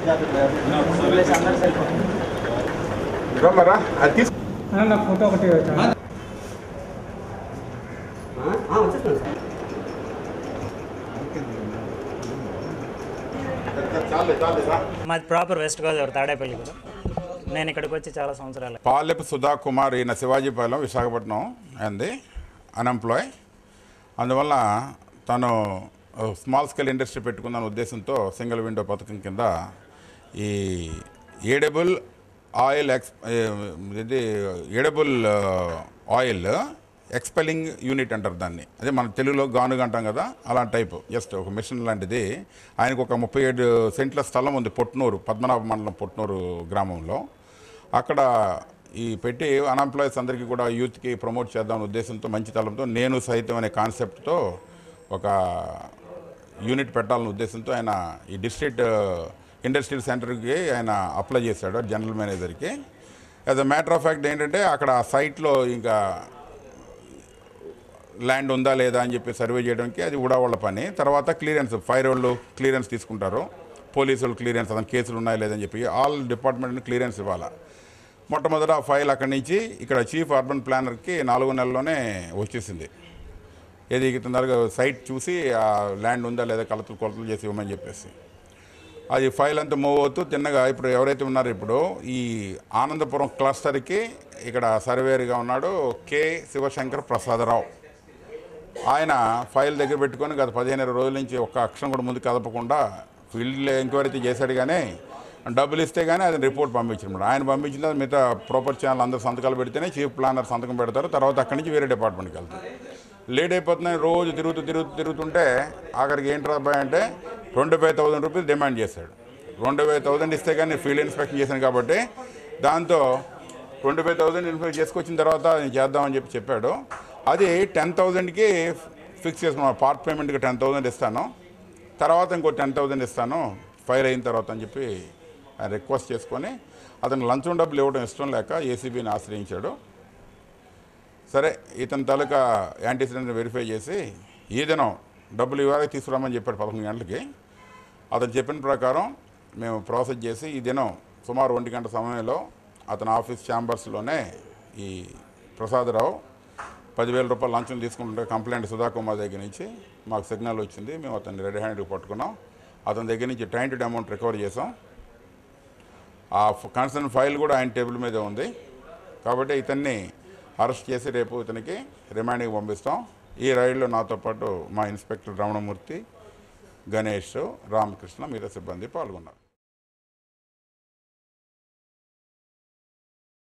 రమ్మరా అది తీసు నాకు ఫోటో ఒకటి పెట్టండి. చాలే చాలే రా మాది ప్రాపర్ వెస్ట్ గోదావరి తాడేపల్లి కూడా నేను ఇక్కడికి వచ్చి చాలా సంవత్సరాలు పాలెపు సుధా కుమార్ ఈయన శివాజీపాలెం విశాఖపట్నం అంది అన్ఎంప్లాయ్ అందువల్ల తను స్మాల్ స్కేల్ ఇండస్ట్రీ పెట్టుకుందన్న ఉద్దేశంతో సింగిల్ విండో పథకం కింద ఈ ఏడబుల్ ఆయిల్ ఎక్స్ ఇది ఏడబుల్ ఆయిల్ ఎక్స్పెలింగ్ యూనిట్ అంటారు దాన్ని అదే మన తెలుగులో గానుగ అంటాం కదా అలాంటి టైపు జస్ట్ ఒక మిషన్ లాంటిది ఆయనకు ఒక ముప్పై ఏడు సెంట్ల స్థలం ఉంది పొట్నూరు పద్మనాభ మండలం పొట్నూరు గ్రామంలో అక్కడ ఈ పెట్టి అన్ఎంప్లాయీస్ అందరికీ కూడా యూత్కి ప్రమోట్ చేద్దామనే ఉద్దేశంతో మంచి తలంతో నేను సైతం అనే కాన్సెప్ట్తో ఒక యూనిట్ పెట్టాలనే ఉద్దేశంతో ఆయన ఈ డిస్ట్రిక్ట్ ఇండస్ట్రియల్ సెంటర్కి ఆయన అప్లై చేశాడు జనరల్ మేనేజర్కి as a matter of fact ఏంటంటే అక్కడ ఆ సైట్లో ఇంకా ల్యాండ్ ఉందా లేదా అని చెప్పి సర్వే చేయడానికి అది కూడా వాళ్ళ పని తర్వాత క్లియరెన్స్ ఫైర్ వాళ్ళు క్లియరెన్స్ తీసుకుంటారు పోలీసు వాళ్ళు క్లియరెన్స్ అతను కేసులు ఉన్నాయా లేదని చెప్పి ఆల్ డిపార్ట్మెంట్ క్లియరెన్స్ ఇవ్వాలి మొట్టమొదట ఆ ఫైల్ అక్కడి నుంచి ఇక్కడ చీఫ్ అర్బన్ ప్లానర్కి నాలుగు నెలల్లోనే వచ్చేసింది ఏది తొందరగా సైట్ చూసి ఆ ల్యాండ్ ఉందా లేదా కలతలు కొలతలు చేసి ఇవ్వమని చెప్పేసి అది ఫైల్ అంతా మూవ్ అవుతూ తిన్నగా ఇప్పుడు ఎవరైతే ఉన్నారో ఇప్పుడు ఈ ఆనందపురం క్లస్టర్కి ఇక్కడ సర్వేర్గా ఉన్నాడు కె శివశంకర్ ప్రసాదరావు ఆయన ఫైల్ దగ్గర పెట్టుకొని గత పదిహేను ఇరవై రోజుల నుంచి ఒక్క అక్షరం కూడా ముందు కదపకుండా ఫీల్డ్ ఎంక్వైరీ అయితే చేశాడు కానీ డబ్బులు ఇస్తే కానీ అది రిపోర్ట్ పంపించారు ఆయన పంపించిన తర్వాత మిగతా ప్రాపర్ ఛానల్ అందరూ సంతకాలు పెడితేనే చీఫ్ ప్లానర్ సంతకం పెడతారు తర్వాత అక్కడి నుంచి వేరే డిపార్ట్మెంట్కి వెళ్తారు లేట్ అయిపోతున్నాయి రోజు తిరుగుతూ తిరుగుతూ తిరుగుతుంటే ఆఖరికి ఏంటి రాబాయ్ అంటే twenty five thousand rupees demand చేశాడు ట్వంటీ ఫైవ్ థౌసండ్ ఇస్తే కానీ ఫీల్డ్ ఇన్స్పెక్షన్ చేశాను కాబట్టి దాంతో ట్వంటీ ఫైవ్ థౌసండ్ ఇన్స్పెక్ట్ చేసుకొచ్చిన తర్వాత నేను చేద్దామని చెప్పి చెప్పాడు అది టెన్ థౌజండ్కి ఫిక్స్ చేసుకున్నాను పార్ట్ పేమెంట్కి టెన్ థౌసండ్ ఇస్తాను తర్వాత ఇంకో టెన్ థౌసండ్ ఇస్తాను ఫైర్ అయిన తర్వాత అని చెప్పి ఆయన రిక్వెస్ట్ చేసుకొని అతను లంచం డబ్బులు ఇవ్వడం ఇష్టం లేక ఏసీబీని ఆశ్రయించాడు సరే ఇతని తాలూకా యాంటీసిడెంట్ వెరిఫై చేసి ఈ దినం డబ్బులు ఇవ్వాలి తీసుకురామని చెప్పాడు పదకొండు గంటలకి అతను చెప్పిన ప్రకారం మేము ప్రాసెస్ చేసి ఈ దినం సుమారు ఒంటి గంట సమయంలో అతని ఆఫీస్ ఛాంబర్స్లోనే ఈ ప్రసాదరావు పదివేల రూపాయలు లంచం తీసుకుంటుంటే కంప్లైంట్ సుధాకుమార్ దగ్గర నుంచి మాకు సిగ్నల్ వచ్చింది మేము అతన్ని రెడీ హ్యాండ్కి పట్టుకున్నాం అతని దగ్గర నుంచి టైంటెడ్ అమౌంట్ రికవర్ చేసాం ఆ కన్సర్న్ ఫైల్ కూడా ఆయన టేబుల్ మీద ఉంది కాబట్టి ఇతన్ని అరెస్ట్ చేసి రేపు ఇతనికి రిమాండ్కి పంపిస్తాం ఈ రైడ్లో నాతో పాటు మా ఇన్స్పెక్టర్ రమణమూర్తి గణేష్ రామకృష్ణ మిగతా సిబ్బంది పాల్గొన్నారు